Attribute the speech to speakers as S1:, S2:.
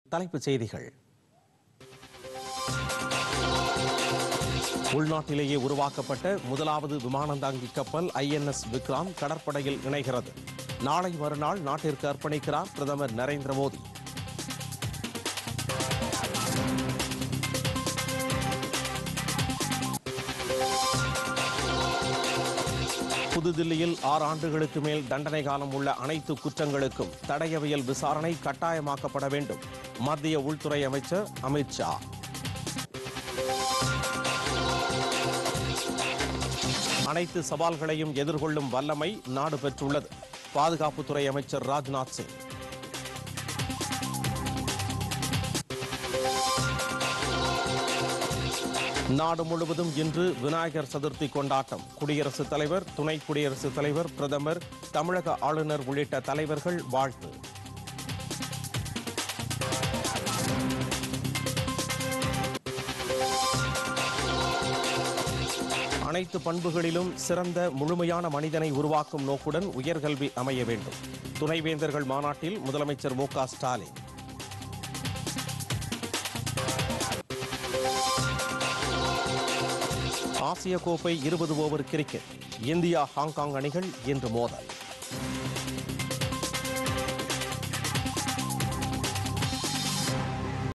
S1: தலைப்புச் செய்திகள் உள்நாட்டிலேயே உருவாக்கப்பட்ட முதலாவது விமானந்தாங்கி கப்பல் ஐஎன்எஸ் விக்ராம் கடற்படையில் இணைகிறது நாளை மறுநாள் நாட்டிற்கு அர்ப்பணிக்கிறார் பிரதமர் நரேந்திர மோடி புதுதில்லியில் ஆறு ஆண்டுகளுக்கு மேல் தண்டனை காலம் உள்ள அனைத்து குற்றங்களுக்கும் தடயவியல் விசாரணை கட்டாயமாக்கப்பட வேண்டும் மத்திய உள்துறை அமைச்சர் அமித் ஷா அனைத்து சவால்களையும் எதிர்கொள்ளும் வல்லமை நாடு பெற்றுள்ளது பாதுகாப்புத்துறை அமைச்சர் ராஜ்நாத் சிங் நாடு முழுவதும் இன்று விநாயகர் சதுர்த்தி கொண்டாட்டம் குடியரசுத் தலைவர் துணை குடியரசுத் தலைவர் பிரதமர் தமிழக ஆளுநர் உள்ளிட்ட தலைவர்கள் வாழ்த்து அனைத்து பண்புகளிலும் சிறந்த முழுமையான மனிதனை உருவாக்கும் நோக்குடன் உயர்கல்வி அமைய வேண்டும் துணைவேந்தர்கள் மாநாட்டில் முதலமைச்சர் மு க ஸ்டாலின் ஆசிய கோப்பை இருபது ஓவர் கிரிக்கெட் இந்தியா ஹாங்காங் அணிகள் இன்று மோதல்